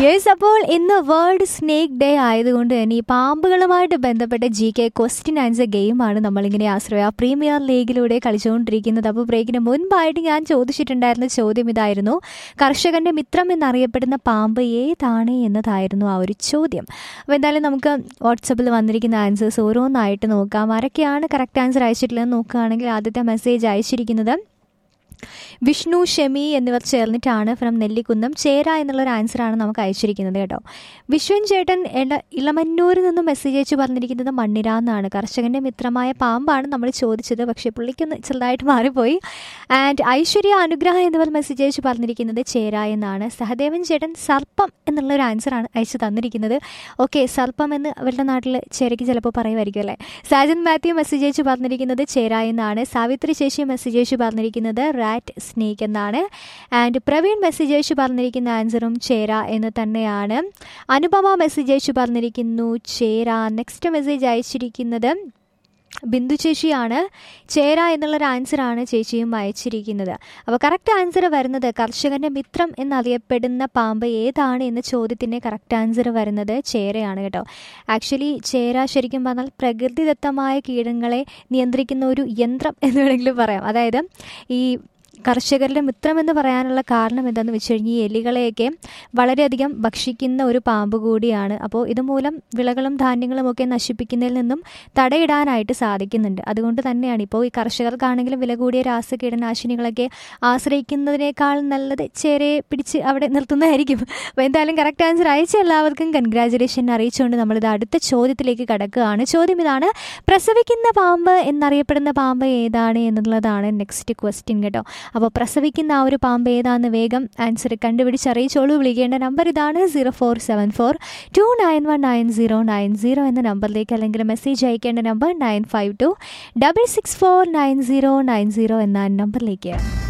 yes അപ്പോൾ ഇന്ന് world snake day ആയതുകൊണ്ട് തന്നെ ഈ പാമ്പുകളുമായിട്ട് ബന്ധപ്പെട്ട ജി കെ ക്വസ്റ്റ്യൻ ആൻസർ ഗെയിമാണ് നമ്മളിങ്ങനെ ആശ്രയ പ്രീമിയർ ലീഗിലൂടെ കളിച്ചുകൊണ്ടിരിക്കുന്നത് അപ്പോൾ ബ്രേക്കിന് മുൻപായിട്ട് ഞാൻ ചോദിച്ചിട്ടുണ്ടായിരുന്ന ചോദ്യം ഇതായിരുന്നു കർഷകന്റെ മിത്രം എന്നറിയപ്പെടുന്ന പാമ്പ് ഏതാണ് എന്നതായിരുന്നു ആ ഒരു ചോദ്യം അപ്പോൾ എന്തായാലും നമുക്ക് വാട്സപ്പിൽ വന്നിരിക്കുന്ന ആൻസേഴ്സ് ഓരോന്നായിട്ട് നോക്കാം ആരൊക്കെയാണ് കറക്റ്റ് ആൻസർ അയച്ചിട്ടുള്ളതെന്ന് നോക്കുകയാണെങ്കിൽ ആദ്യത്തെ മെസ്സേജ് അയച്ചിരിക്കുന്നത് വിഷ്ണു ഷെമി എന്നിവർ ചേർന്നിട്ടാണ് ഫ്രം നെല്ലിക്കുന്നം ചേര എന്നുള്ളൊരു ആൻസറാണ് നമുക്ക് അയച്ചിരിക്കുന്നത് കേട്ടോ വിശ്വൻ ചേട്ടൻ എട ഇളമന്നൂരിൽ നിന്നും മെസ്സേജ് അയച്ച് പറഞ്ഞിരിക്കുന്നത് മണ്ണിര എന്നാണ് കർഷകൻ്റെ മിത്രമായ പാമ്പാണ് നമ്മൾ ചോദിച്ചത് പക്ഷേ പുള്ളിക്കൊന്ന് ചെറുതായിട്ട് മാറിപ്പോയി ആൻഡ് ഐശ്വര്യ അനുഗ്രഹ എന്നിവർ മെസ്സേജ് അയച്ച് പറഞ്ഞിരിക്കുന്നത് ചേര എന്നാണ് സഹദേവൻ ചേട്ടൻ സർപ്പം എന്നുള്ളൊരു ആൻസറാണ് അയച്ചു തന്നിരിക്കുന്നത് ഓക്കെ സർപ്പം എന്ന് അവരുടെ നാട്ടിൽ ചേരയ്ക്ക് ചിലപ്പോൾ പറയുമായിരിക്കും അല്ലേ സാജൻ മാത്യു മെസ്സേജ് അയച്ച് പറഞ്ഞിരിക്കുന്നത് ചേര എന്നാണ് സാവിത്രി ചേച്ചി മെസ്സേജ് അയച്ച് പറഞ്ഞിരിക്കുന്നത് റാറ്റ് സ്നേക്ക് എന്നാണ് ആൻഡ് പ്രവീൺ മെസ്സേജ് അയച്ച് പറഞ്ഞിരിക്കുന്ന ആൻസറും ചേര എന്ന് തന്നെയാണ് അനുപമ മെസ്സേജ് അയച്ച് പറഞ്ഞിരിക്കുന്നു ചേര നെക്സ്റ്റ് മെസ്സേജ് അയച്ചിരിക്കുന്നത് ബിന്ദു ചേച്ചിയാണ് ചേര എന്നുള്ളൊരു ആൻസറാണ് ചേച്ചിയും അയച്ചിരിക്കുന്നത് അപ്പോൾ കറക്റ്റ് ആൻസർ വരുന്നത് കർഷകൻ്റെ മിത്രം എന്നറിയപ്പെടുന്ന പാമ്പ് ഏതാണ് എന്ന ചോദ്യത്തിൻ്റെ കറക്റ്റ് ആൻസർ വരുന്നത് ചേരയാണ് കേട്ടോ ആക്ച്വലി ചേര ശരിക്കും പറഞ്ഞാൽ പ്രകൃതിദത്തമായ കീടങ്ങളെ നിയന്ത്രിക്കുന്ന ഒരു യന്ത്രം എന്ന് വേണമെങ്കിൽ പറയാം അതായത് ഈ കർഷകരുടെ മിത്രം എന്ന് പറയാനുള്ള കാരണം എന്താണെന്ന് വെച്ച് കഴിഞ്ഞാൽ ഈ എലികളെയൊക്കെ വളരെയധികം ഭക്ഷിക്കുന്ന ഒരു പാമ്പ് കൂടിയാണ് അപ്പോൾ ഇതുമൂലം വിളകളും ധാന്യങ്ങളും ഒക്കെ നശിപ്പിക്കുന്നതിൽ നിന്നും തടയിടാനായിട്ട് സാധിക്കുന്നുണ്ട് അതുകൊണ്ട് തന്നെയാണ് ഇപ്പോൾ ഈ കർഷകർക്കാണെങ്കിലും വില കൂടിയ രാസകീടനാശിനികളൊക്കെ ആശ്രയിക്കുന്നതിനേക്കാൾ നല്ലത് ചേരയെ പിടിച്ച് അവിടെ നിർത്തുന്നതായിരിക്കും അപ്പോൾ എന്തായാലും കറക്റ്റ് ആൻസർ അയച്ച എല്ലാവർക്കും കൺഗ്രാചുലേഷൻ അറിയിച്ചുകൊണ്ട് നമ്മളിത് അടുത്ത ചോദ്യത്തിലേക്ക് കടക്കുകയാണ് ചോദ്യം ഇതാണ് പ്രസവിക്കുന്ന പാമ്പ് എന്നറിയപ്പെടുന്ന പാമ്പ് ഏതാണ് എന്നുള്ളതാണ് നെക്സ്റ്റ് ക്വസ്റ്റ്യൻ കേട്ടോ അപ്പോൾ പ്രസവിക്കുന്ന ആ ഒരു പാമ്പ് ഏതാണെന്ന് വേഗം ആൻസർ കണ്ടുപിടിച്ച് അറിയിച്ചോളൂ വിളിക്കേണ്ട നമ്പർ ഇതാണ് zero four seven four two nine one nine zero nine zero എന്ന നമ്പറിലേക്ക് അല്ലെങ്കിൽ മെസ്സേജ് അയക്കേണ്ട number nine five two double six four nine zero nine zero എന്ന നമ്പറിലേക്ക്